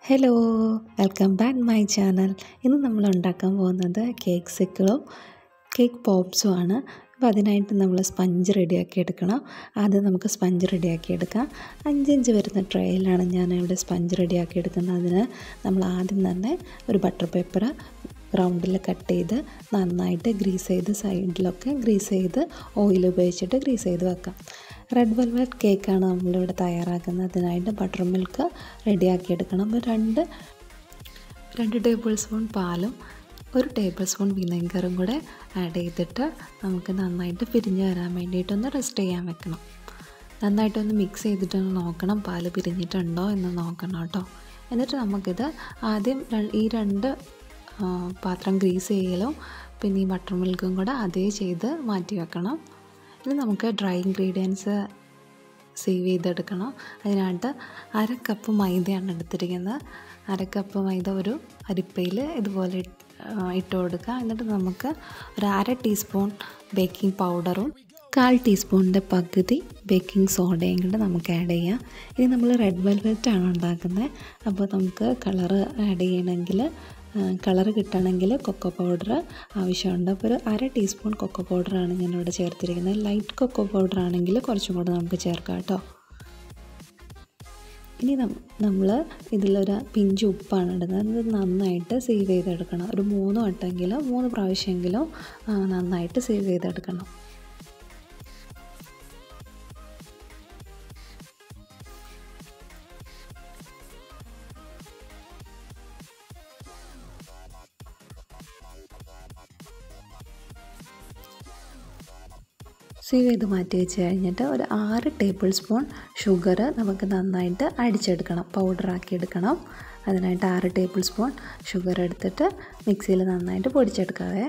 hello welcome back my channel ഇന്ന് നമ്മൾ ഉണ്ടാക്കാൻ പോകുന്നത് കേക്ക് സിക്കിളും കേക്ക് പോപ്സും ആണ് അപ്പോൾ അതിനായിട്ട് നമ്മൾ സ്പഞ്ച് റെഡിയാക്കി എടുക്കണം ആദ്യം നമുക്ക് സ്പഞ്ച് റെഡിയാക്കി എടുക്കാം അഞ്ചിഞ്ച് വരുന്ന ട്രേയിലാണ് ഞാൻ ഇവിടെ സ്പഞ്ച് റെഡിയാക്കി എടുക്കുന്നത് അതിന് നമ്മൾ ആദ്യം തന്നെ ഒരു ബട്ടർ പേപ്പർ റൗണ്ടിൽ കട്ട് ചെയ്ത് നന്നായിട്ട് ഗ്രീസ് ചെയ്ത് സൈഡിലൊക്കെ ഗ്രീസ് ചെയ്ത് ഓയിൽ ഉപയോഗിച്ചിട്ട് ഗ്രീസ് ചെയ്ത് വെക്കാം റെഡ് വെൽവെറ്റ് കേക്കാണ് നമ്മളിവിടെ തയ്യാറാക്കുന്നത് അതിനായിട്ട് ബട്ടർ മിൽക്ക് റെഡിയാക്കി എടുക്കണം അപ്പോൾ രണ്ട് രണ്ട് ടേബിൾ സ്പൂൺ പാലും ഒരു ടേബിൾ സ്പൂൺ വിനെഗറും കൂടെ ആഡ് ചെയ്തിട്ട് നമുക്ക് നന്നായിട്ട് പിരിഞ്ഞ് വരാൻ വേണ്ടിയിട്ടൊന്ന് റെസ്റ്റ് ചെയ്യാൻ വെക്കണം നന്നായിട്ടൊന്ന് മിക്സ് ചെയ്തിട്ടൊന്ന് നോക്കണം പാല് പിരിഞ്ഞിട്ടുണ്ടോ എന്ന് നോക്കണം കേട്ടോ എന്നിട്ട് നമുക്കിത് ആദ്യം ഈ രണ്ട് പാത്രം ഗ്രീസ് ചെയ്യലും പിന്നെ ഈ ബട്ടർ മിൽക്കും കൂടെ അതേ ചെയ്ത് മാറ്റി വെക്കണം ഇനി നമുക്ക് ഡ്രൈ ഇൻഗ്രീഡിയൻസ് സേവ് ചെയ്തെടുക്കണം അതിനായിട്ട് അര കപ്പ് മൈദയാണ് എടുത്തിരിക്കുന്നത് അര കപ്പ് മൈദ ഒരു അരിപ്പയിൽ ഇതുപോലെ ഇട്ട് കൊടുക്കുക എന്നിട്ട് നമുക്ക് ഒരു അര ടീസ്പൂൺ ബേക്കിംഗ് പൗഡറും കാൽ ടീസ്പൂണിൻ്റെ പകുതി ബേക്കിംഗ് സോഡയും കൂടെ നമുക്ക് ആഡ് ചെയ്യാം ഇനി നമ്മൾ റെഡ് വെൽവെറ്റ് ആണ് ഉണ്ടാക്കുന്നത് അപ്പോൾ നമുക്ക് കളറ് ആഡ് ചെയ്യണമെങ്കിൽ കളർ കിട്ടണമെങ്കിൽ കൊക്കോ പൗഡർ ആവശ്യമുണ്ട് അപ്പോൾ ഒരു അര ടീസ്പൂൺ കൊക്കോ പൗഡറാണ് ഞാനിവിടെ ചേർത്തിരിക്കുന്നത് ലൈറ്റ് കൊക്കോ പൗഡർ ആണെങ്കിൽ കുറച്ചും കൂടെ നമുക്ക് ചേർക്കാം കേട്ടോ ഇനി നമ്മൾ ഇതിലൊരു പിഞ്ച് ഉപ്പാണ് ഇടുന്നത് അത് നന്നായിട്ട് സേവ് ചെയ്തെടുക്കണം ഒരു മൂന്ന് വട്ടമെങ്കിലും മൂന്ന് പ്രാവശ്യമെങ്കിലും നന്നായിട്ട് സേവ് ചെയ്തെടുക്കണം സേവ് ചെയ്ത് മാറ്റി വെച്ച് കഴിഞ്ഞിട്ട് ഒരു ആറ് ടേബിൾ സ്പൂൺ ഷുഗർ നമുക്ക് നന്നായിട്ട് അടിച്ചെടുക്കണം പൗഡറാക്കി എടുക്കണം അതിനായിട്ട് ആറ് ടേബിൾ സ്പൂൺ ഷുഗർ എടുത്തിട്ട് മിക്സിയിൽ നന്നായിട്ട് പൊടിച്ചെടുക്കാവേ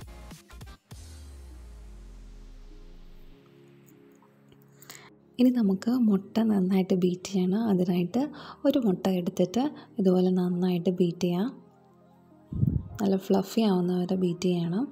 ഇനി നമുക്ക് മുട്ട നന്നായിട്ട് ബീറ്റ് ചെയ്യണം അതിനായിട്ട് ഒരു മുട്ട എടുത്തിട്ട് ഇതുപോലെ നന്നായിട്ട് ബീറ്റ് ചെയ്യാം നല്ല ഫ്ലഫി ആവുന്നവരെ ബീറ്റ് ചെയ്യണം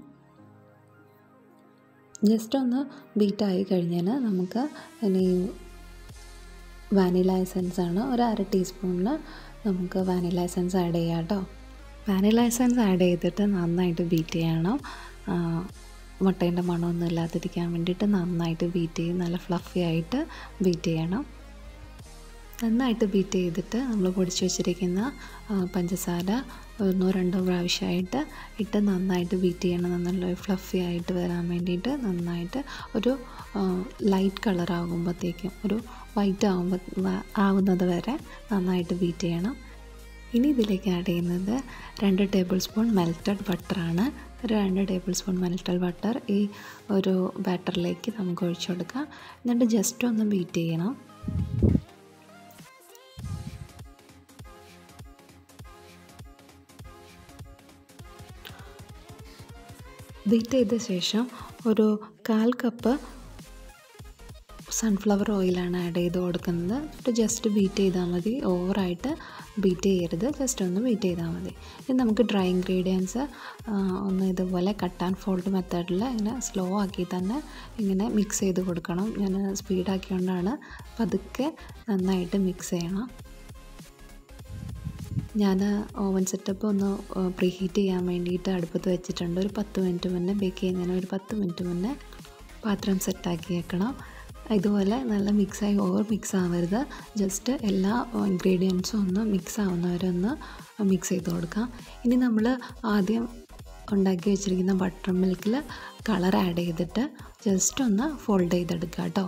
ജസ്റ്റ് ഒന്ന് ബീറ്റായി കഴിഞ്ഞാൽ നമുക്ക് ഇനി വാനില എസൻസ് ആണ് ഒരു അര ടീസ്പൂണിൽ നമുക്ക് വാനില എസൻസ് ആഡ് ചെയ്യാം കേട്ടോ വാനില എസൻസ് ആഡ് ചെയ്തിട്ട് നന്നായിട്ട് ബീറ്റ് ചെയ്യണം മുട്ടേൻ്റെ മണമൊന്നും ഇല്ലാതിരിക്കാൻ വേണ്ടിയിട്ട് നന്നായിട്ട് ബീറ്റ് ചെയ്ത് നല്ല ഫ്ലഫി ആയിട്ട് ബീറ്റ് ചെയ്യണം നന്നായിട്ട് ബീറ്റ് ചെയ്തിട്ട് നമ്മൾ പൊടിച്ച് വെച്ചിരിക്കുന്ന പഞ്ചസാര ഒന്നോ രണ്ടോ പ്രാവശ്യമായിട്ട് ഇട്ട് നന്നായിട്ട് ബീറ്റ് ചെയ്യണം നല്ല ഫ്ലഫി ആയിട്ട് വരാൻ വേണ്ടിയിട്ട് നന്നായിട്ട് ഒരു ലൈറ്റ് കളർ ആകുമ്പോഴത്തേക്കും ഒരു വൈറ്റ് ആകുമ്പോൾ ആവുന്നത് വരെ നന്നായിട്ട് ബീറ്റ് ചെയ്യണം ഇനി ഇതിലേക്ക് ആഡ് ചെയ്യുന്നത് രണ്ട് ടേബിൾ സ്പൂൺ മെൽറ്റഡ് ബട്ടറാണ് ഒരു രണ്ട് ടേബിൾ സ്പൂൺ മെൽറ്റഡ് ബട്ടർ ഈ ഒരു ബാറ്ററിലേക്ക് നമുക്ക് ഒഴിച്ചു കൊടുക്കാം എന്നിട്ട് ജസ്റ്റ് ഒന്ന് ബീറ്റ് ചെയ്യണം ബീറ്റ് ചെയ്ത ശേഷം ഒരു കാൽ കപ്പ് സൺഫ്ലവർ ഓയിലാണ് ആഡ് ചെയ്ത് കൊടുക്കുന്നത് എന്നിട്ട് ജസ്റ്റ് ബീറ്റ് ചെയ്താൽ മതി ഓവറായിട്ട് ബീറ്റ് ചെയ്യരുത് ജസ്റ്റ് ഒന്ന് ബീറ്റ് ചെയ്താൽ മതി ഇനി നമുക്ക് ഡ്രൈ ഇൻഗ്രീഡിയൻസ് ഒന്ന് ഇതുപോലെ കട്ട് ആൻഡ് ഫോൾഡ് മെത്തേഡിൽ ഇങ്ങനെ സ്ലോ ആക്കി തന്നെ ഇങ്ങനെ മിക്സ് ചെയ്ത് കൊടുക്കണം ഞാൻ സ്പീഡാക്കിയോണ്ടാണ് പതുക്കെ നന്നായിട്ട് മിക്സ് ചെയ്യണം ഞാൻ ഓവൻ സെറ്റപ്പ് ഒന്ന് പ്രീ ഹീറ്റ് ചെയ്യാൻ വേണ്ടിയിട്ട് അടുപ്പത്ത് വെച്ചിട്ടുണ്ട് ഒരു പത്ത് മിനിറ്റ് മുന്നേ ബേക്ക് ചെയ്യുന്നതിന് ഒരു പത്ത് മിനിറ്റ് മുന്നേ പാത്രം സെറ്റാക്കി വെക്കണം ഇതുപോലെ നല്ല മിക്സായി ഓവർ മിക്സ് ആവരുത് ജസ്റ്റ് എല്ലാ ഇൻഗ്രീഡിയൻസും ഒന്ന് മിക്സ് ആവുന്നവരൊന്ന് മിക്സ് ചെയ്ത് കൊടുക്കാം ഇനി നമ്മൾ ആദ്യം ഉണ്ടാക്കി വെച്ചിരിക്കുന്ന ബട്ടർ മിൽക്കിൽ കളർ ആഡ് ചെയ്തിട്ട് ജസ്റ്റ് ഒന്ന് ഫോൾഡ് ചെയ്തെടുക്കുക കേട്ടോ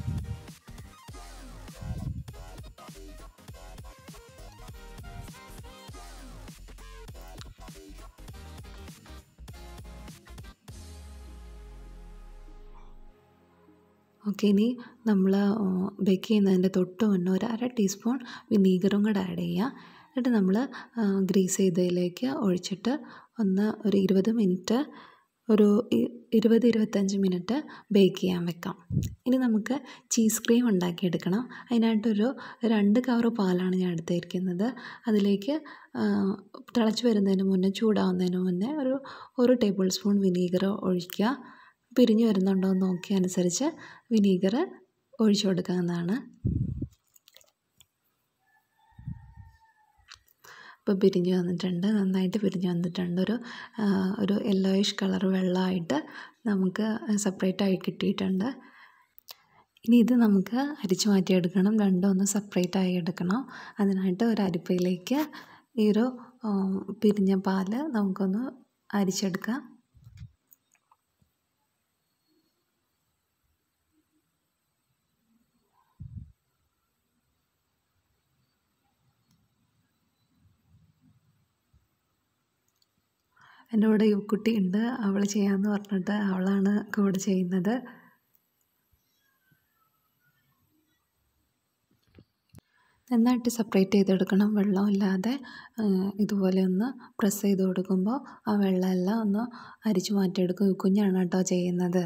ഓക്കെ ഇനി നമ്മൾ ബേക്ക് ചെയ്യുന്നതിൻ്റെ തൊട്ട് മുന്നേ ഒരു അര ടീസ്പൂൺ വിനീഗറും കൂടെ ആഡ് ചെയ്യുക എന്നിട്ട് നമ്മൾ ഗ്രീസ് ചെയ്തതിലേക്ക് ഒഴിച്ചിട്ട് ഒന്ന് ഒരു ഇരുപത് മിനിറ്റ് ഒരു ഇരുപത് ഇരുപത്തഞ്ച് മിനിറ്റ് ബേക്ക് ചെയ്യാൻ വെക്കാം ഇനി നമുക്ക് ചീസ് ക്രീം ഉണ്ടാക്കിയെടുക്കണം അതിനായിട്ടൊരു രണ്ട് കവർ പാലാണ് ഞാൻ എടുത്തിരിക്കുന്നത് അതിലേക്ക് തിളച്ച് വരുന്നതിന് മുന്നേ ചൂടാവുന്നതിന് മുന്നേ ഒരു ഒരു ടേബിൾ സ്പൂൺ വിനീഗർ ഒഴിക്കുക പിരിഞ്ഞു വരുന്നുണ്ടോ എന്ന് നോക്കി അനുസരിച്ച് വിനീഗർ ഒഴിച്ചു കൊടുക്കാവുന്നതാണ് ഇപ്പോൾ പിരിഞ്ഞു വന്നിട്ടുണ്ട് നന്നായിട്ട് പിരിഞ്ഞു വന്നിട്ടുണ്ട് ഒരു ഒരു യെല്ലോയിഷ് കളർ വെള്ളമായിട്ട് നമുക്ക് സെപ്പറേറ്റ് ആയി കിട്ടിയിട്ടുണ്ട് ഇനി ഇത് നമുക്ക് അരിച്ചു മാറ്റിയെടുക്കണം രണ്ടും ഒന്ന് സെപ്പറേറ്റ് ആയി എടുക്കണം അതിനായിട്ട് ഒരു അരിപ്പയിലേക്ക് ഈ ഒരു പിരിഞ്ഞ പാല് നമുക്കൊന്ന് അരിച്ചെടുക്കാം എൻ്റെ കൂടെ യുക്കുട്ടി ഉണ്ട് അവൾ ചെയ്യാമെന്ന് പറഞ്ഞിട്ട് അവളാണ് കൂടെ ചെയ്യുന്നത് നന്നായിട്ട് സെപ്പറേറ്റ് ചെയ്തെടുക്കണം വെള്ളമില്ലാതെ ഇതുപോലെ ഒന്ന് പ്രസ് ചെയ്ത് കൊടുക്കുമ്പോൾ ആ വെള്ളമെല്ലാം ഒന്ന് അരിച്ചു മാറ്റിയെടുക്കും കുഞ്ഞാണ് കേട്ടോ ചെയ്യുന്നത്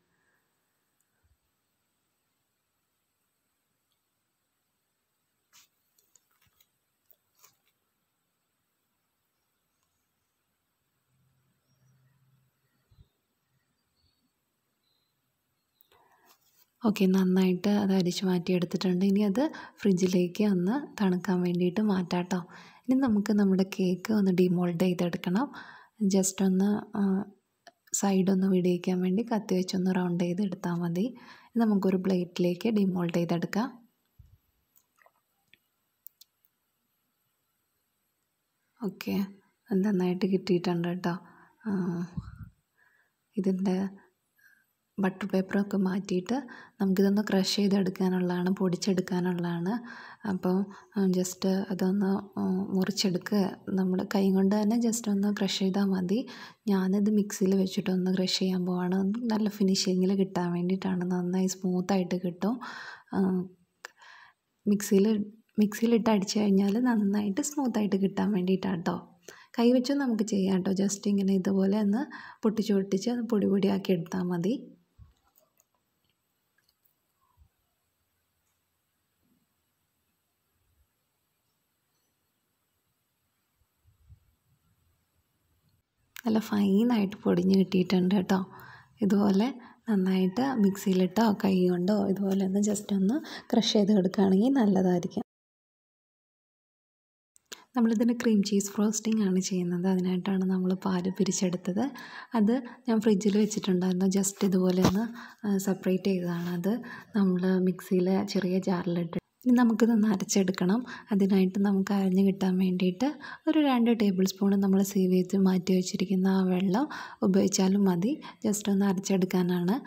ഓക്കെ നന്നായിട്ട് അത് അരിച്ച് മാറ്റിയെടുത്തിട്ടുണ്ട് ഇനി അത് ഫ്രിഡ്ജിലേക്ക് ഒന്ന് തണുക്കാൻ വേണ്ടിയിട്ട് മാറ്റാം കേട്ടോ ഇനി നമുക്ക് നമ്മുടെ കേക്ക് ഒന്ന് ഡിമോൾഡ് ചെയ്തെടുക്കണം ജസ്റ്റ് ഒന്ന് സൈഡൊന്ന് വിടിയിക്കാൻ വേണ്ടി കത്തി വെച്ചൊന്ന് റൗണ്ട് ചെയ്തെടുത്താൽ മതി നമുക്കൊരു പ്ലേറ്റിലേക്ക് ഡിമോൾഡ് ചെയ്തെടുക്കാം ഓക്കെ നന്നായിട്ട് കിട്ടിയിട്ടുണ്ട് കേട്ടോ ഇതിൻ്റെ ബട്ടർ പേപ്പറൊക്കെ മാറ്റിയിട്ട് നമുക്കിതൊന്ന് ക്രഷ് ചെയ്തെടുക്കാനുള്ളതാണ് പൊടിച്ചെടുക്കാനുള്ളതാണ് അപ്പോൾ ജസ്റ്റ് അതൊന്ന് മുറിച്ചെടുക്കുക നമ്മൾ കൈ കൊണ്ട് തന്നെ ജസ്റ്റ് ഒന്ന് ക്രഷ് ചെയ്താൽ മതി ഞാനിത് മിക്സിയിൽ വെച്ചിട്ടൊന്ന് ക്രഷ് ചെയ്യാൻ പോവാണ് നല്ല ഫിനിഷിങ്ങിൽ കിട്ടാൻ വേണ്ടിയിട്ടാണ് നന്നായി സ്മൂത്തായിട്ട് കിട്ടും മിക്സിയിൽ മിക്സിയിലിട്ട് അടിച്ചു കഴിഞ്ഞാൽ നന്നായിട്ട് സ്മൂത്തായിട്ട് കിട്ടാൻ വേണ്ടിയിട്ടാണ് കേട്ടോ കൈ വെച്ചും നമുക്ക് ചെയ്യാം കേട്ടോ ജസ്റ്റ് ഇങ്ങനെ ഇതുപോലെ ഒന്ന് പൊട്ടിച്ച് പൊട്ടിച്ച് പൊടി പൊടിയാക്കി എടുത്താൽ മതി നല്ല ഫൈനായിട്ട് പൊടിഞ്ഞ് കിട്ടിയിട്ടുണ്ട് കേട്ടോ ഇതുപോലെ നന്നായിട്ട് മിക്സിയിലിട്ടോ കൈ കൊണ്ടോ ഇതുപോലെ ഒന്ന് ജസ്റ്റ് ഒന്ന് ക്രഷ് ചെയ്ത് എടുക്കുകയാണെങ്കിൽ നല്ലതായിരിക്കും നമ്മളിതിന് ക്രീം ചീസ് ഫ്രോസ്റ്റിംഗ് ആണ് ചെയ്യുന്നത് അതിനായിട്ടാണ് നമ്മൾ പാല് പിരിച്ചെടുത്തത് അത് ഞാൻ ഫ്രിഡ്ജിൽ വെച്ചിട്ടുണ്ടായിരുന്നു ജസ്റ്റ് ഇതുപോലെ ഒന്ന് സെപ്പറേറ്റ് ചെയ്തതാണ് അത് നമ്മൾ മിക്സിയിൽ ചെറിയ ജാറിലിട്ട് ഇനി നമുക്കിതൊന്ന് അരച്ചെടുക്കണം അതിനായിട്ട് നമുക്ക് അരഞ്ഞ് കിട്ടാൻ വേണ്ടിയിട്ട് ഒരു രണ്ട് ടേബിൾ സ്പൂൺ നമ്മൾ സീവ് ചെയ്ത് മാറ്റി വെച്ചിരിക്കുന്ന ആ വെള്ളം ഉപയോഗിച്ചാലും മതി ജസ്റ്റ് ഒന്ന് അരച്ചെടുക്കാനാണ്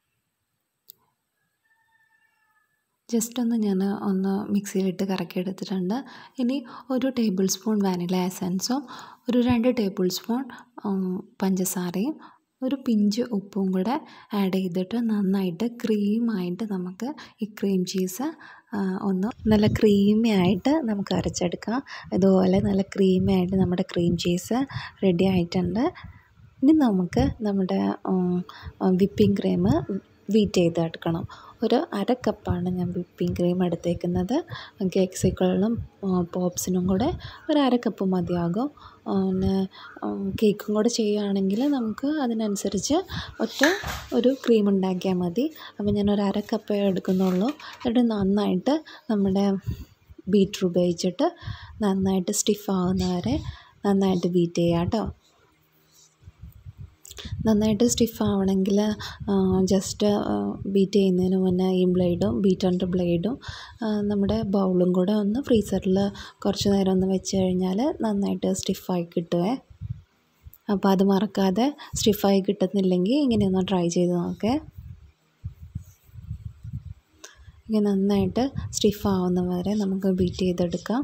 ജസ്റ്റ് ഒന്ന് ഞാൻ ഒന്ന് മിക്സിയിലിട്ട് കറക്കി എടുത്തിട്ടുണ്ട് ഇനി ഒരു ടേബിൾ സ്പൂൺ വാനില എസൻസും ഒരു രണ്ട് ടേബിൾ സ്പൂൺ പഞ്ചസാരയും ഒരു പിഞ്ച് ഉപ്പും കൂടെ ആഡ് ചെയ്തിട്ട് നന്നായിട്ട് ക്രീമായിട്ട് നമുക്ക് ഈ ക്രീം ചീസ് ഒന്ന് നല്ല ക്രീമി ആയിട്ട് നമുക്ക് അരച്ചെടുക്കാം ഇതുപോലെ നല്ല ക്രീമി ആയിട്ട് നമ്മുടെ ക്രീം ചീസ് റെഡി ആയിട്ടുണ്ട് ഇനി നമുക്ക് നമ്മുടെ വിപ്പിംഗ് ക്രീം വീറ്റ് ചെയ്തെടുക്കണം ഒരു അര കപ്പാണ് ഞാൻ വിപ്പിംഗ് ക്രീം എടുത്തേക്കുന്നത് കേക്ക് സിക്കിളിനും പോപ്സിനും കൂടെ ഒരു അര കപ്പ് മതിയാകും പിന്നെ കേക്കും കൂടെ ചെയ്യുകയാണെങ്കിൽ നമുക്ക് അതിനനുസരിച്ച് ഒറ്റ ഒരു ക്രീം ഉണ്ടാക്കിയാൽ മതി അപ്പോൾ ഞാൻ ഒരു അര കപ്പേ എടുക്കുന്നുള്ളൂ എന്നിട്ട് നന്നായിട്ട് നമ്മുടെ ബീറ്റർ ഉപയോഗിച്ചിട്ട് നന്നായിട്ട് സ്റ്റിഫ് ആവുന്ന വരെ നന്നായിട്ട് ബീറ്റ് ചെയ്യാം കേട്ടോ നന്നായിട്ട് സ്റ്റിഫ് ആവണമെങ്കിൽ ജസ്റ്റ് ബീറ്റ് ചെയ്യുന്നതിന് മുന്നേ ഈ ബ്ലേഡും ബീറ്ററിൻ്റെ ബ്ലേഡും നമ്മുടെ ബൗളും കൂടെ ഒന്ന് ഫ്രീസറിൽ കുറച്ച് നേരം ഒന്ന് വെച്ച് കഴിഞ്ഞാൽ നന്നായിട്ട് സ്റ്റിഫായി കിട്ടുമേ അപ്പോൾ അത് മറക്കാതെ സ്റ്റിഫായി കിട്ടുന്നില്ലെങ്കിൽ ഇങ്ങനെയൊന്ന് ട്രൈ ചെയ്ത് നോക്കേ ഇങ്ങനെ നന്നായിട്ട് സ്റ്റിഫ് ആവുന്ന വരെ നമുക്ക് ബീറ്റ് ചെയ്തെടുക്കാം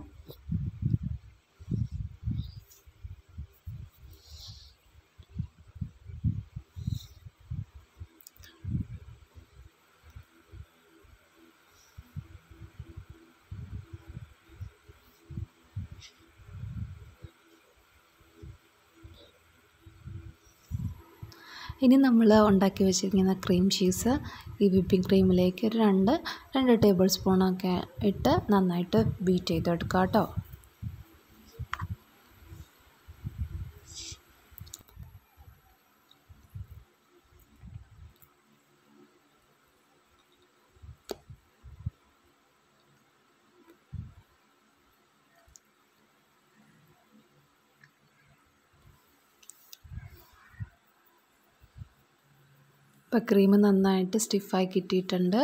ഇനി നമ്മൾ ഉണ്ടാക്കി വെച്ചിരിക്കുന്ന ക്രീം ചീസ് ഈ വിപ്പിംഗ് ക്രീമിലേക്ക് ഒരു രണ്ട് രണ്ട് ടേബിൾ സ്പൂണൊക്കെ ഇട്ട് നന്നായിട്ട് ബീറ്റ് ചെയ്തെടുക്കുക കേട്ടോ ഇപ്പം ക്രീം നന്നായിട്ട് സ്റ്റിഫായി കിട്ടിയിട്ടുണ്ട്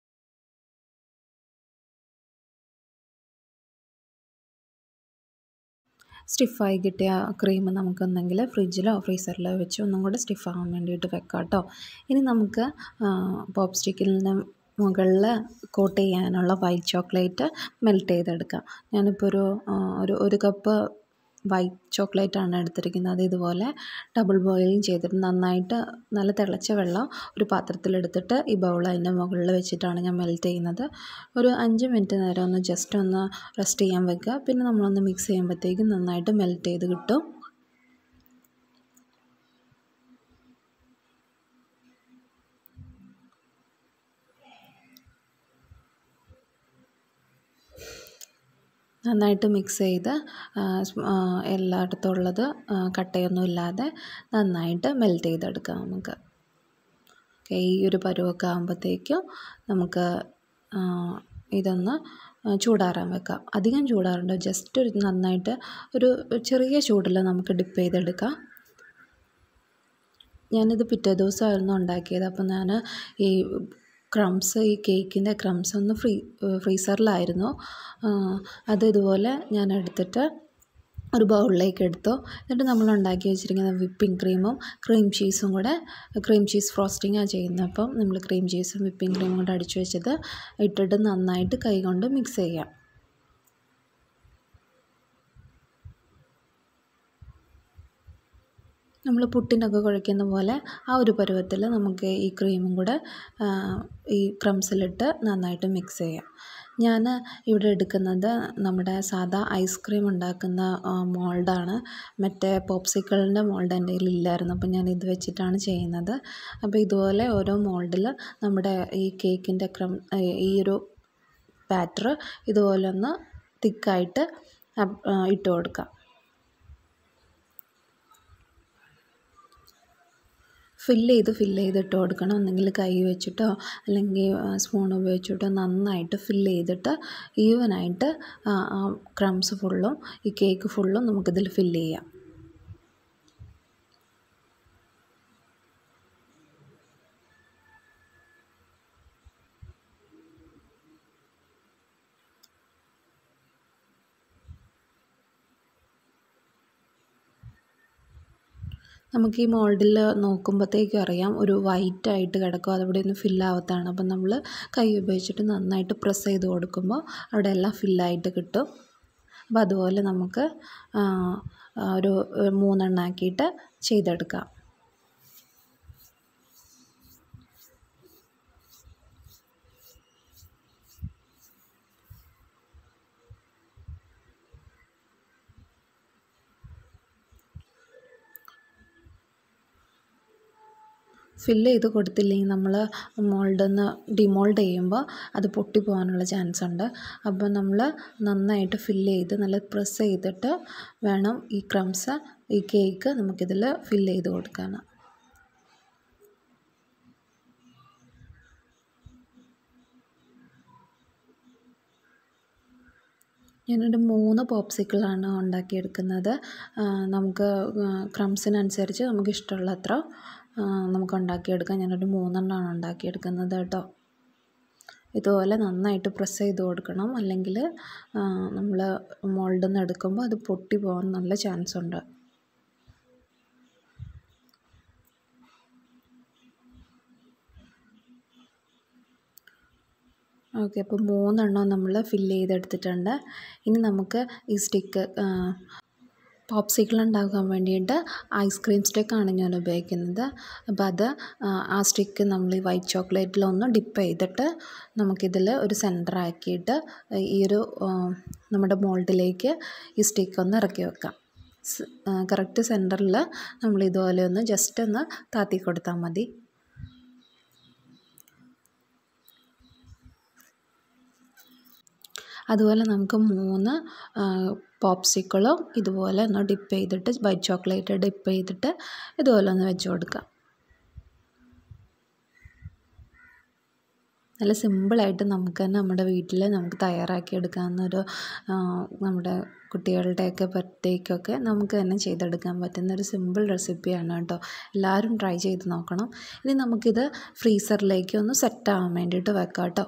സ്റ്റിഫായി കിട്ടിയ ക്രീം നമുക്കൊന്നെങ്കിൽ ഫ്രിഡ്ജിലോ ഫ്രീസറിലോ വെച്ച് ഒന്നും കൂടെ സ്റ്റിഫാകാൻ വേണ്ടിയിട്ട് വെക്കാം കേട്ടോ ഇനി നമുക്ക് പോപ്പ് സ്റ്റിക്കിന് മുകളിൽ കോട്ട് ചെയ്യാനുള്ള വൈറ്റ് ചോക്ലേറ്റ് മെൽറ്റ് ചെയ്തെടുക്കാം ഞാനിപ്പോൾ ഒരു ഒരു ഒരു കപ്പ് വൈറ്റ് ചോക്ലേറ്റ് ആണ് എടുത്തിരിക്കുന്നത് ഇതുപോലെ ഡബിൾ ബോയിലിംഗ് ചെയ്തിട്ട് നന്നായിട്ട് നല്ല തിളച്ച വെള്ളം ഒരു പാത്രത്തിലെടുത്തിട്ട് ഈ ബൗൾ അതിൻ്റെ മുകളിൽ വെച്ചിട്ടാണ് ഞാൻ മെൽറ്റ് ചെയ്യുന്നത് ഒരു അഞ്ച് മിനിറ്റ് നേരം ഒന്ന് ജസ്റ്റ് ഒന്ന് റെസ്റ്റ് ചെയ്യാൻ വെക്കുക പിന്നെ നമ്മളൊന്ന് മിക്സ് ചെയ്യുമ്പോഴത്തേക്കും നന്നായിട്ട് മെൽറ്റ് ചെയ്ത് കിട്ടും നന്നായിട്ട് മിക്സ് ചെയ്ത് എല്ലായിടത്തും ഉള്ളത് കട്ടയൊന്നും ഇല്ലാതെ നന്നായിട്ട് മെൽറ്റ് ചെയ്തെടുക്കാം നമുക്ക് ഓക്കെ ഈ ഒരു പരുവൊക്കെ ആകുമ്പോഴത്തേക്കും നമുക്ക് ഇതൊന്ന് ചൂടാറാൻ വെക്കാം അധികം ചൂടാറണ്ട ജസ്റ്റ് ഒരു നന്നായിട്ട് ഒരു ചെറിയ ചൂടിൽ നമുക്ക് ഡിപ്പ് ചെയ്തെടുക്കാം ഞാനിത് പിറ്റേ ദിവസമായിരുന്നു ഉണ്ടാക്കിയത് അപ്പോൾ ഞാൻ ഈ ക്രംസ് ഈ കേക്കിൻ്റെ ക്രംസ് ഒന്ന് ഫ്രീ ഫ്രീസറിലായിരുന്നു അത് ഇതുപോലെ ഞാൻ എടുത്തിട്ട് ഒരു ബൗളിലേക്ക് എടുത്തു എന്നിട്ട് നമ്മൾ ഉണ്ടാക്കി വെച്ചിരിക്കുന്ന വിപ്പിംഗ് ക്രീമും ക്രീം ചീസും കൂടെ ക്രീം ചീസ് ഫ്രോസ്റ്റിങ്ങാണ് ചെയ്യുന്നത് അപ്പം നമ്മൾ ക്രീം ചീസും വിപ്പിംഗ് ക്രീമും കൂടെ അടിച്ചു വെച്ചത് ഇട്ടിട്ട് നന്നായിട്ട് കൈകൊണ്ട് മിക്സ് ചെയ്യാം നമ്മൾ പുട്ടിനൊക്കെ കുഴയ്ക്കുന്ന പോലെ ആ ഒരു പരുവത്തിൽ നമുക്ക് ഈ ക്രീമും കൂടെ ഈ ക്രംസിലിട്ട് നന്നായിട്ട് മിക്സ് ചെയ്യാം ഞാൻ ഇവിടെ എടുക്കുന്നത് നമ്മുടെ സാധാ ഐസ്ക്രീം ഉണ്ടാക്കുന്ന മോൾഡാണ് മറ്റേ പോപ്സിക്കിളിൻ്റെ മോൾഡ് എൻ്റെ കയ്യിൽ ഇല്ലായിരുന്നു അപ്പോൾ ഞാൻ ഇത് വെച്ചിട്ടാണ് ചെയ്യുന്നത് അപ്പോൾ ഇതുപോലെ ഓരോ മോൾഡിൽ നമ്മുടെ ഈ കേക്കിൻ്റെ ക്രം ഈ ഒരു ബാറ്റർ ഇതുപോലെ ഒന്ന് തിക്കായിട്ട് ഇട്ട് കൊടുക്കാം ഫില്ല് ചെയ്ത് ഫില്ല് ചെയ്ത് ഇട്ട് കൊടുക്കണം ഒന്നെങ്കിൽ കൈ വെച്ചിട്ടോ അല്ലെങ്കിൽ സ്പൂൺ ഉപയോഗിച്ചിട്ടോ നന്നായിട്ട് ഫില്ല് ചെയ്തിട്ട് ഈവനായിട്ട് ക്രംസ് ഫുള്ളും ഈ കേക്ക് ഫുള്ളും നമുക്കിതിൽ ഫില്ല് ചെയ്യാം നമുക്ക് ഈ മോൾഡിൽ നോക്കുമ്പോഴത്തേക്കും അറിയാം ഒരു വൈറ്റ് ആയിട്ട് കിടക്കും അതവിടെ ഒന്ന് ഫില്ലാവത്താണ് അപ്പം നമ്മൾ കൈ ഉപയോഗിച്ചിട്ട് നന്നായിട്ട് പ്രസ് ചെയ്ത് കൊടുക്കുമ്പോൾ അവിടെ എല്ലാം ഫില്ലായിട്ട് കിട്ടും അപ്പോൾ അതുപോലെ നമുക്ക് ഒരു മൂന്നെണ്ണാക്കിയിട്ട് ചെയ്തെടുക്കാം ഫില്ല് ചെയ്ത് കൊടുത്തില്ലെങ്കിൽ നമ്മൾ മോൾഡിൽ നിന്ന് ഡിമോൾഡ് ചെയ്യുമ്പോൾ അത് പൊട്ടിപ്പോകാനുള്ള ചാൻസ് ഉണ്ട് അപ്പോൾ നമ്മൾ നന്നായിട്ട് ഫില്ല് ചെയ്ത് നല്ല പ്രസ് ചെയ്തിട്ട് വേണം ഈ ക്രംസ് ഈ കേക്ക് നമുക്കിതിൽ ഫില്ല് ചെയ്ത് കൊടുക്കാൻ ഞാനൊരു മൂന്ന് പോപ്സിക്കിളാണ് ഉണ്ടാക്കിയെടുക്കുന്നത് നമുക്ക് ക്രംസിനനുസരിച്ച് നമുക്ക് ഇഷ്ടമുള്ള അത്ര നമുക്ക് ഉണ്ടാക്കിയെടുക്കാം ഞാനൊരു മൂന്നെണ്ണമാണ് ഉണ്ടാക്കിയെടുക്കുന്നത് കേട്ടോ ഇതുപോലെ നന്നായിട്ട് പ്രസ് ചെയ്ത് കൊടുക്കണം അല്ലെങ്കിൽ നമ്മൾ മോൾഡിൽ നിന്ന് എടുക്കുമ്പോൾ അത് പൊട്ടി പോകാൻ നല്ല ചാൻസ് ഉണ്ട് ഓക്കെ അപ്പോൾ മൂന്നെണ്ണം നമ്മൾ ഫില്ല് ചെയ്തെടുത്തിട്ടുണ്ട് ഇനി നമുക്ക് ഈ സ്റ്റിക്ക് പോപ്സിക്കിൾ ഉണ്ടാക്കാൻ വേണ്ടിയിട്ട് ഐസ്ക്രീം സ്റ്റിക്കാണ് ഞാൻ ഉപയോഗിക്കുന്നത് അപ്പോൾ അത് ആ സ്റ്റിക്ക് നമ്മൾ ഈ വൈറ്റ് ചോക്ലേറ്റിലൊന്ന് ഡിപ്പ് ചെയ്തിട്ട് നമുക്കിതിൽ ഒരു സെൻറ്റർ ആക്കിയിട്ട് ഈ ഒരു നമ്മുടെ മോൾഡിലേക്ക് ഈ സ്റ്റിക്ക് ഒന്ന് ഇറക്കി വെക്കാം കറക്റ്റ് സെൻറ്ററിൽ നമ്മൾ ഇതുപോലെ ഒന്ന് ജസ്റ്റ് ഒന്ന് താത്തി കൊടുത്താൽ മതി അതുപോലെ നമുക്ക് മൂന്ന് പോപ്സിക്കിളും ഇതുപോലെ ഒന്ന് ഡിപ്പ് ചെയ്തിട്ട് വൈറ്റ് ചോക്ലേറ്റ് ഡിപ്പ് ചെയ്തിട്ട് ഇതുപോലെ ഒന്ന് വെച്ച് കൊടുക്കാം നല്ല സിമ്പിളായിട്ട് നമുക്ക് തന്നെ നമ്മുടെ വീട്ടിൽ നമുക്ക് തയ്യാറാക്കി എടുക്കാവുന്നൊരു നമ്മുടെ കുട്ടികളുടെയൊക്കെ ബർത്ത്ഡേക്കൊക്കെ നമുക്ക് തന്നെ ചെയ്തെടുക്കാൻ പറ്റുന്ന ഒരു സിമ്പിൾ റെസിപ്പിയാണ് കേട്ടോ എല്ലാവരും ട്രൈ ചെയ്ത് നോക്കണം ഇനി നമുക്കിത് ഫ്രീസറിലേക്ക് ഒന്ന് സെറ്റ് ആവാൻ വേണ്ടിയിട്ട് വെക്കാം കേട്ടോ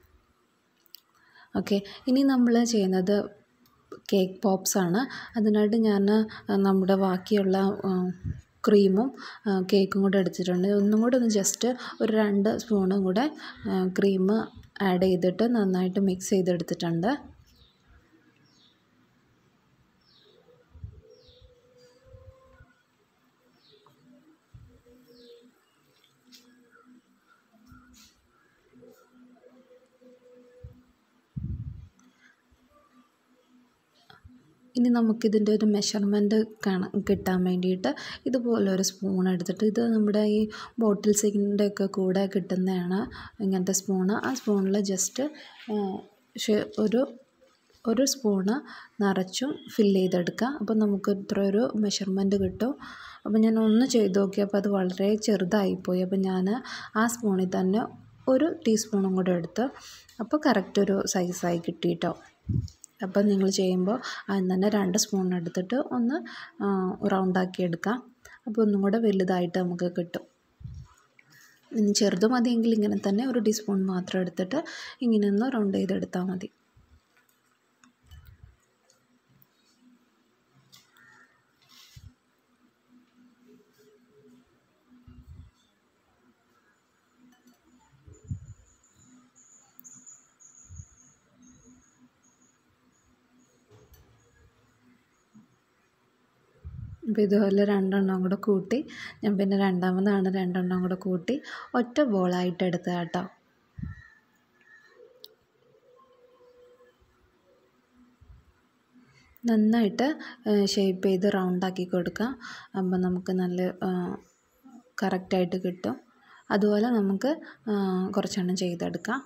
ഓക്കെ ഇനി നമ്മൾ ചെയ്യുന്നത് കേക്ക് പോപ്സ് ആണ് അതിനായിട്ട് ഞാൻ നമ്മുടെ ബാക്കിയുള്ള ക്രീമും കേക്കും കൂടെ എടുത്തിട്ടുണ്ട് ഒന്നും കൂടെ ഒന്ന് ജസ്റ്റ് ഒരു രണ്ട് സ്പൂണും കൂടെ ക്രീം ആഡ് ചെയ്തിട്ട് നന്നായിട്ട് മിക്സ് ചെയ്തെടുത്തിട്ടുണ്ട് ഇനി നമുക്കിതിൻ്റെ ഒരു മെഷർമെൻറ്റ് കാണാൻ കിട്ടാൻ വേണ്ടിയിട്ട് ഇതുപോലെ ഒരു സ്പൂൺ എടുത്തിട്ട് ഇത് നമ്മുടെ ഈ ബോട്ടിൽസിൻ്റെ ഒക്കെ കൂടെ കിട്ടുന്നതാണ് ഇങ്ങനത്തെ സ്പൂണ് ആ സ്പൂണിൽ ജസ്റ്റ് ഒരു ഒരു സ്പൂണ് നിറച്ചും ഫില്ല് ചെയ്തെടുക്കുക അപ്പോൾ നമുക്ക് ഇത്ര ഒരു മെഷർമെൻറ്റ് കിട്ടും അപ്പോൾ ഞാൻ ഒന്ന് ചെയ്ത് നോക്കിയപ്പോൾ അത് വളരെ ചെറുതായിപ്പോയി അപ്പോൾ ഞാൻ ആ സ്പൂണിൽ തന്നെ ഒരു ടീസ്പൂണും കൂടെ എടുത്ത് അപ്പോൾ കറക്റ്റ് ഒരു സൈസായി കിട്ടിയിട്ടോ അപ്പം നിങ്ങൾ ചെയ്യുമ്പോൾ അതിൽ തന്നെ രണ്ട് സ്പൂൺ എടുത്തിട്ട് ഒന്ന് റൗണ്ടാക്കി എടുക്കാം അപ്പോൾ ഒന്നും കൂടെ വലുതായിട്ട് നമുക്ക് കിട്ടും ഇനി ചെറുത് മതിയെങ്കിൽ ഇങ്ങനെ തന്നെ ഒരു ടീസ്പൂൺ മാത്രം എടുത്തിട്ട് ഇങ്ങനെ ഒന്ന് റൗണ്ട് ചെയ്തെടുത്താൽ മതി അപ്പോൾ ഇതുപോലെ രണ്ടെണ്ണം കൂടെ കൂട്ടി ഞാൻ പിന്നെ രണ്ടാമതാണ് രണ്ടെണ്ണം കൂടെ കൂട്ടി ഒറ്റ ബോളായിട്ട് എടുത്തത് കേട്ടോ നന്നായിട്ട് ഷേപ്പ് ചെയ്ത് റൗണ്ടാക്കി കൊടുക്കാം അപ്പോൾ നമുക്ക് നല്ല കറക്റ്റായിട്ട് കിട്ടും അതുപോലെ നമുക്ക് കുറച്ചെണ്ണം ചെയ്തെടുക്കാം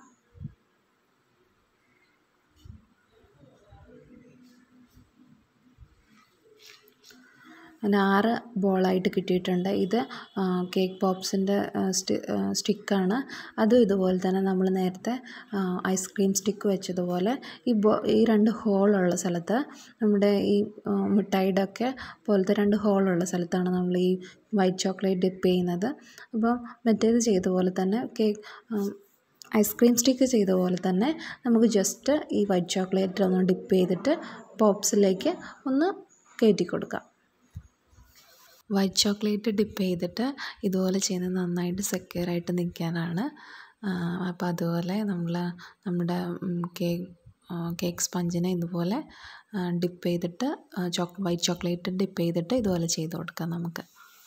അങ്ങനെ ആറ് ബോളായിട്ട് കിട്ടിയിട്ടുണ്ട് ഇത് കേക്ക് പോപ്സിൻ്റെ സ്റ്റി സ്റ്റിക്കാണ് അതും ഇതുപോലെ തന്നെ നമ്മൾ നേരത്തെ ഐസ്ക്രീം സ്റ്റിക്ക് വെച്ചതുപോലെ ഈ ബോ ഈ രണ്ട് ഹോളുള്ള സ്ഥലത്ത് നമ്മുടെ ഈ മിഠായിയുടെ ഒക്കെ പോലത്തെ രണ്ട് ഹോളുള്ള സ്ഥലത്താണ് നമ്മൾ ഈ വൈറ്റ് ചോക്ലേറ്റ് ഡിപ്പ് ചെയ്യുന്നത് അപ്പോൾ മറ്റേത് ചെയ്ത പോലെ തന്നെ കേക്ക് ഐസ്ക്രീം സ്റ്റിക്ക് ചെയ്ത പോലെ തന്നെ നമുക്ക് ജസ്റ്റ് ഈ വൈറ്റ് ചോക്ലേറ്റ് ഒന്ന് ഡിപ്പ് ചെയ്തിട്ട് പോപ്സിലേക്ക് ഒന്ന് കയറ്റി കൊടുക്കാം വൈറ്റ് ചോക്ലേറ്റ് ഡിപ്പ് ചെയ്തിട്ട് ഇതുപോലെ ചെയ്യുന്നത് നന്നായിട്ട് സെക്യൂറായിട്ട് നിൽക്കാനാണ് അപ്പോൾ അതുപോലെ നമ്മൾ നമ്മുടെ കേക്ക് കേക്ക് സ്പഞ്ചിനെ ഇതുപോലെ ഡിപ്പ് ചെയ്തിട്ട് ചോക്ക് വൈറ്റ് ചോക്ലേറ്റ് ഡിപ്പ് ചെയ്തിട്ട് ഇതുപോലെ ചെയ്ത് കൊടുക്കാം നമുക്ക്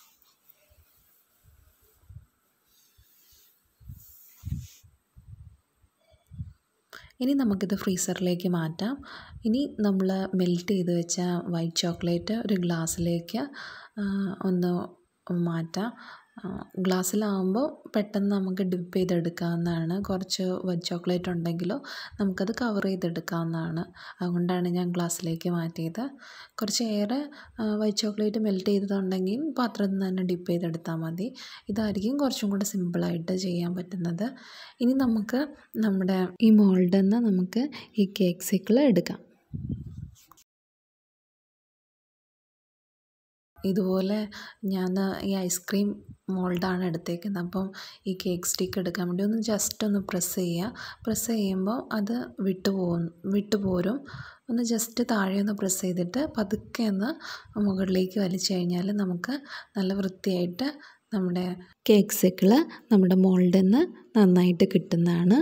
ഇനി നമുക്കിത് ഫ്രീസറിലേക്ക് മാറ്റാം ഇനി നമ്മൾ മെൽറ്റ് ചെയ്ത് വെച്ച വൈറ്റ് ചോക്ലേറ്റ് ഒരു ഗ്ലാസ്സിലേക്ക് ഒന്ന് മാറ്റാം ഗ്ലാസ്സിലാവുമ്പോൾ പെട്ടെന്ന് നമുക്ക് ഡിപ്പ് ചെയ്തെടുക്കാവുന്നതാണ് കുറച്ച് വൈറ്റ് ചോക്ലേറ്റ് ഉണ്ടെങ്കിലോ നമുക്കത് കവർ ചെയ്തെടുക്കാവുന്നതാണ് അതുകൊണ്ടാണ് ഞാൻ ഗ്ലാസ്സിലേക്ക് മാറ്റിയത് കുറച്ച് ഏറെ വൈറ്റ് ചോക്ലേറ്റ് മെൽറ്റ് ചെയ്തതുണ്ടെങ്കിൽ പാത്രത്തിൽ തന്നെ ഡിപ്പ് ചെയ്തെടുത്താൽ മതി ഇതായിരിക്കും കുറച്ചും കൂടെ സിമ്പിളായിട്ട് ചെയ്യാൻ പറ്റുന്നത് ഇനി നമുക്ക് നമ്മുടെ ഈ മോൾഡിൽ നിന്ന് നമുക്ക് ഈ കേക്ക് സിക്കിൾ എടുക്കാം ഇതുപോലെ ഞാൻ ഈ ഐസ്ക്രീം മോൾഡാണ് എടുത്തേക്കുന്നത് അപ്പം ഈ കേക്ക് സ്റ്റിക്ക് എടുക്കാൻ വേണ്ടി ഒന്ന് ജസ്റ്റ് ഒന്ന് പ്രസ് ചെയ്യുക പ്രസ് ചെയ്യുമ്പോൾ അത് വിട്ടു പോകും വിട്ടു പോരും ഒന്ന് ജസ്റ്റ് താഴെ ഒന്ന് പ്രസ് ചെയ്തിട്ട് പതുക്കെ ഒന്ന് മുകളിലേക്ക് വലിച്ചു കഴിഞ്ഞാൽ നമുക്ക് നല്ല വൃത്തിയായിട്ട് നമ്മുടെ കേക്ക് സിക്കിൾ നമ്മുടെ മോൾഡിൽ നിന്ന് നന്നായിട്ട് കിട്ടുന്നതാണ്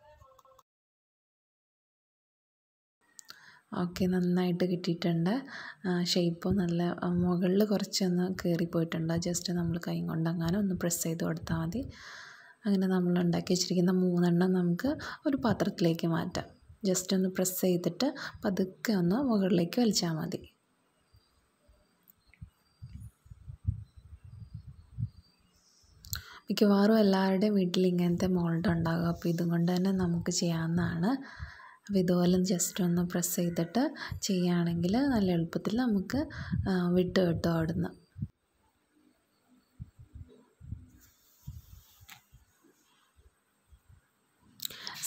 ഓക്കെ നന്നായിട്ട് കിട്ടിയിട്ടുണ്ട് ഷേപ്പ് നല്ല മുകളിൽ കുറച്ചൊന്ന് കയറിപ്പോയിട്ടുണ്ട് ജസ്റ്റ് നമ്മൾ കൈ കൊണ്ടങ്ങനെ ഒന്ന് പ്രസ് ചെയ്ത് കൊടുത്താൽ മതി അങ്ങനെ നമ്മൾ ഉണ്ടാക്കി വെച്ചിരിക്കുന്ന മൂന്നെണ്ണം നമുക്ക് ഒരു പാത്രത്തിലേക്ക് മാറ്റാം ജസ്റ്റ് ഒന്ന് പ്രസ് ചെയ്തിട്ട് പതുക്കെ ഒന്ന് മുകളിലേക്ക് വലിച്ചാൽ മതി മിക്കവാറും എല്ലാവരുടെയും വീട്ടിൽ ഇങ്ങനത്തെ മോൾഡ് ഉണ്ടാകും അപ്പോൾ ഇതും കൊണ്ട് തന്നെ നമുക്ക് ചെയ്യാവുന്നതാണ് അപ്പോൾ ഇതുപോലെ ജസ്റ്റ് ഒന്ന് പ്രസ് ചെയ്തിട്ട് ചെയ്യുകയാണെങ്കിൽ നല്ല എളുപ്പത്തിൽ നമുക്ക് വിട്ട് കിട്ടും അവിടുന്ന്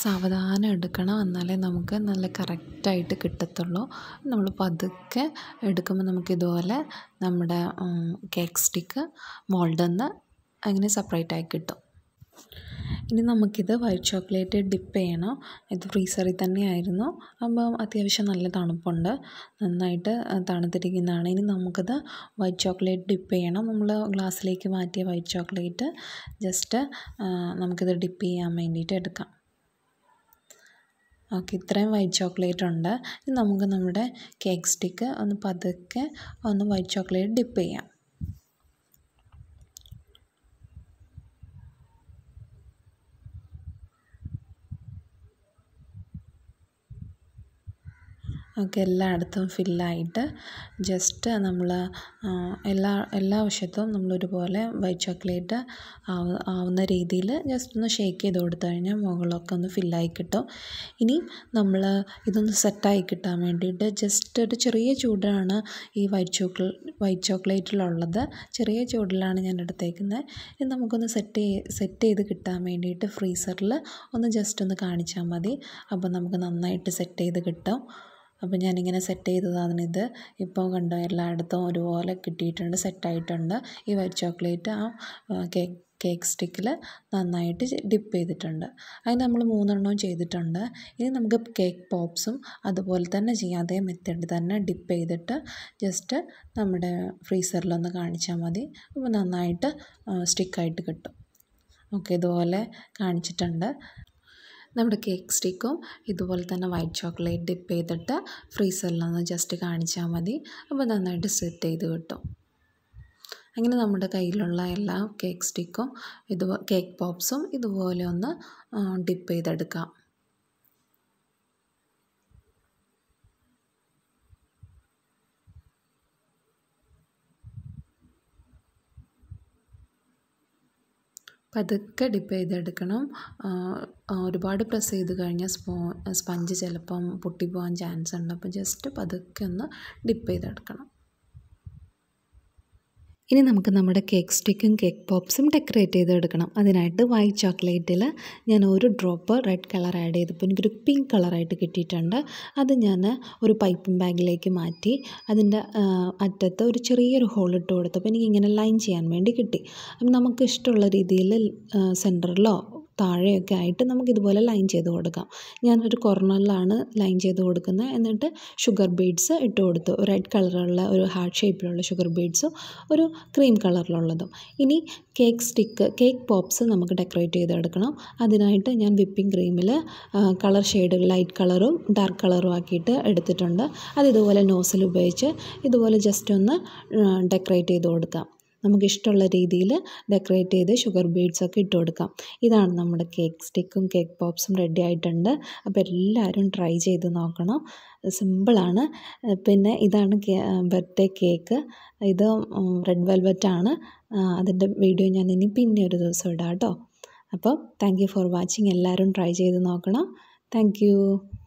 സാവധാനം എടുക്കണം എന്നാലേ നമുക്ക് നല്ല കറക്റ്റായിട്ട് കിട്ടത്തുള്ളൂ നമ്മൾ പതുക്കെ എടുക്കുമ്പോൾ നമുക്കിതുപോലെ നമ്മുടെ കേക്ക് സ്റ്റിക്ക് മോൾഡിൽ നിന്ന് അങ്ങനെ സെപ്പറേറ്റ് ആയി കിട്ടും ഇനി നമുക്കിത് വൈറ്റ് ചോക്ലേറ്റ് ഡിപ്പ് ചെയ്യണം ഇത് ഫ്രീസറിൽ തന്നെയായിരുന്നു അപ്പം അത്യാവശ്യം നല്ല തണുപ്പുണ്ട് നന്നായിട്ട് തണുത്തിരിക്കുന്നതാണ് ഇനി നമുക്കിത് വൈറ്റ് ചോക്ലേറ്റ് ഡിപ്പ് ചെയ്യണം നമ്മൾ ഗ്ലാസ്സിലേക്ക് മാറ്റിയ വൈറ്റ് ചോക്ലേറ്റ് ജസ്റ്റ് നമുക്കിത് ഡിപ്പ് ചെയ്യാൻ വേണ്ടിയിട്ട് എടുക്കാം ഓക്കെ ഇത്രയും വൈറ്റ് ചോക്ലേറ്റ് ഉണ്ട് ഇനി നമുക്ക് നമ്മുടെ കേക്ക് സ്റ്റിക്ക് ഒന്ന് പതുക്കെ ഒന്ന് വൈറ്റ് ചോക്ലേറ്റ് ഡിപ്പ് ചെയ്യാം ഒക്കെ എല്ലായിടത്തും ഫില്ലായിട്ട് ജസ്റ്റ് നമ്മൾ എല്ലാ എല്ലാ വശത്തും നമ്മളൊരുപോലെ വൈറ്റ് ചോക്ലേറ്റ് ആവ ആവുന്ന രീതിയിൽ ജസ്റ്റ് ഒന്ന് ഷേക്ക് ചെയ്ത് കൊടുത്തു കഴിഞ്ഞാൽ മുകളിലൊക്കെ ഒന്ന് ഫില്ലായി കിട്ടും ഇനി നമ്മൾ ഇതൊന്ന് സെറ്റായി കിട്ടാൻ വേണ്ടിയിട്ട് ജസ്റ്റ് ഒരു ചെറിയ ചൂടാണ് ഈ വൈറ്റ് ചോക്ലേ വൈറ്റ് ചോക്ലേറ്റിലുള്ളത് ചെറിയ ചൂടിലാണ് ഞാൻ എടുത്തേക്കുന്നത് ഇത് നമുക്കൊന്ന് സെറ്റ് സെറ്റ് ചെയ്ത് കിട്ടാൻ വേണ്ടിയിട്ട് ഫ്രീസറിൽ ഒന്ന് ജസ്റ്റ് ഒന്ന് കാണിച്ചാൽ മതി അപ്പോൾ നമുക്ക് നന്നായിട്ട് സെറ്റ് ചെയ്ത് കിട്ടും അപ്പോൾ ഞാനിങ്ങനെ സെറ്റ് ചെയ്തതാണ് ഇത് ഇപ്പോൾ കണ്ടോ എല്ലായിടത്തും ഒരുപോലെ കിട്ടിയിട്ടുണ്ട് സെറ്റായിട്ടുണ്ട് ഈ വൈറ്റ് ചോക്ലേറ്റ് ആ കേക്ക് കേക്ക് സ്റ്റിക്കിൽ നന്നായിട്ട് ഡിപ്പ് ചെയ്തിട്ടുണ്ട് അത് നമ്മൾ മൂന്നെണ്ണവും ചെയ്തിട്ടുണ്ട് ഇനി നമുക്ക് കേക്ക് പോപ്സും അതുപോലെ തന്നെ ചെയ്യാം അതേ മെത്തേഡ് തന്നെ ഡിപ്പ് ചെയ്തിട്ട് ജസ്റ്റ് നമ്മുടെ ഫ്രീസറിലൊന്ന് കാണിച്ചാൽ മതി അപ്പോൾ നന്നായിട്ട് സ്റ്റിക്കായിട്ട് കിട്ടും ഓക്കെ ഇതുപോലെ കാണിച്ചിട്ടുണ്ട് നമ്മുടെ കേക്ക് സ്റ്റിക്കും ഇതുപോലെ തന്നെ വൈറ്റ് ചോക്ലേറ്റ് ഡിപ്പ് ചെയ്തിട്ട് ഫ്രീസറിലൊന്ന് ജസ്റ്റ് കാണിച്ചാൽ മതി അപ്പോൾ നന്നായിട്ട് സെറ്റ് ചെയ്ത് കിട്ടും അങ്ങനെ നമ്മുടെ കയ്യിലുള്ള എല്ലാ കേക്ക് സ്റ്റിക്കും ഇത് കേക്ക് പോപ്സും ഇതുപോലെ ഒന്ന് ഡിപ്പ് ചെയ്തെടുക്കാം പതുക്കെ ഡിപ്പ് ചെയ്തെടുക്കണം ഒരുപാട് പ്രസ് ചെയ്ത് കഴിഞ്ഞാൽ സ്പോ സ്പഞ്ച് ചിലപ്പം പൊട്ടിപ്പോകാൻ ചാൻസ് ഉണ്ട് അപ്പോൾ ജസ്റ്റ് പതുക്കെ ഒന്ന് ഡിപ്പ് ചെയ്തെടുക്കണം ഇനി നമുക്ക് നമ്മുടെ കേക്ക് സ്റ്റിക്കും കേക്ക് പോപ്സും ഡെക്കറേറ്റ് ചെയ്തെടുക്കണം അതിനായിട്ട് വൈറ്റ് ചോക്ലേറ്റിൽ ഞാൻ ഒരു ഡ്രോപ്പ് റെഡ് കളർ ആഡ് ചെയ്തപ്പോൾ എനിക്കൊരു പിങ്ക് കളറായിട്ട് കിട്ടിയിട്ടുണ്ട് അത് ഞാൻ ഒരു പൈപ്പിംഗ് ബാഗിലേക്ക് മാറ്റി അതിൻ്റെ അറ്റത്ത് ഒരു ചെറിയൊരു ഹോൾ ഇട്ട് കൊടുത്തപ്പോൾ എനിക്കിങ്ങനെ ലൈൻ ചെയ്യാൻ വേണ്ടി കിട്ടി അപ്പം നമുക്ക് ഇഷ്ടമുള്ള രീതിയിൽ സെൻറ്ററിലോ താഴെയൊക്കെ ആയിട്ട് നമുക്കിതുപോലെ ലൈൻ ചെയ്ത് കൊടുക്കാം ഞാനൊരു കോർണറിലാണ് ലൈൻ ചെയ്ത് കൊടുക്കുന്നത് എന്നിട്ട് ഷുഗർ ബീഡ്സ് ഇട്ട് കൊടുത്തു റെഡ് കളറുള്ള ഒരു ഹാർട്ട് ഷേപ്പിലുള്ള ഷുഗർ ബീഡ്സും ഒരു ക്രീം കളറിലുള്ളതും ഇനി കേക്ക് സ്റ്റിക്ക് കേക്ക് പോപ്സ് നമുക്ക് ഡെക്കറേറ്റ് ചെയ്തെടുക്കണം അതിനായിട്ട് ഞാൻ വിപ്പിംഗ് ക്രീമിൽ കളർ ഷെയ്ഡുകൾ ലൈറ്റ് കളറും ഡാർക്ക് കളറും ആക്കിയിട്ട് എടുത്തിട്ടുണ്ട് അത് ഇതുപോലെ നോസിൽ ഉപയോഗിച്ച് ഇതുപോലെ ജസ്റ്റ് ഒന്ന് ഡെക്കറേറ്റ് ചെയ്ത് കൊടുക്കാം നമുക്കിഷ്ടമുള്ള രീതിയിൽ ഡെക്കറേറ്റ് ചെയ്ത് ഷുഗർ ബീഡ്സൊക്കെ ഇട്ട് കൊടുക്കാം ഇതാണ് നമ്മുടെ കേക്ക് സ്റ്റിക്കും കേക്ക് പോപ്സും റെഡി ആയിട്ടുണ്ട് അപ്പോൾ എല്ലാവരും ട്രൈ ചെയ്ത് നോക്കണം സിമ്പിളാണ് പിന്നെ ഇതാണ് ബർത്ത്ഡേ കേക്ക് ഇത് റെഡ് വെൽവെറ്റ് ആണ് അതിൻ്റെ വീഡിയോ ഞാൻ ഇനി പിന്നെ ഒരു ദിവസം ഇടാം കേട്ടോ അപ്പോൾ താങ്ക് യു ഫോർ വാച്ചിങ് എല്ലാവരും ട്രൈ ചെയ്ത് നോക്കണം താങ്ക്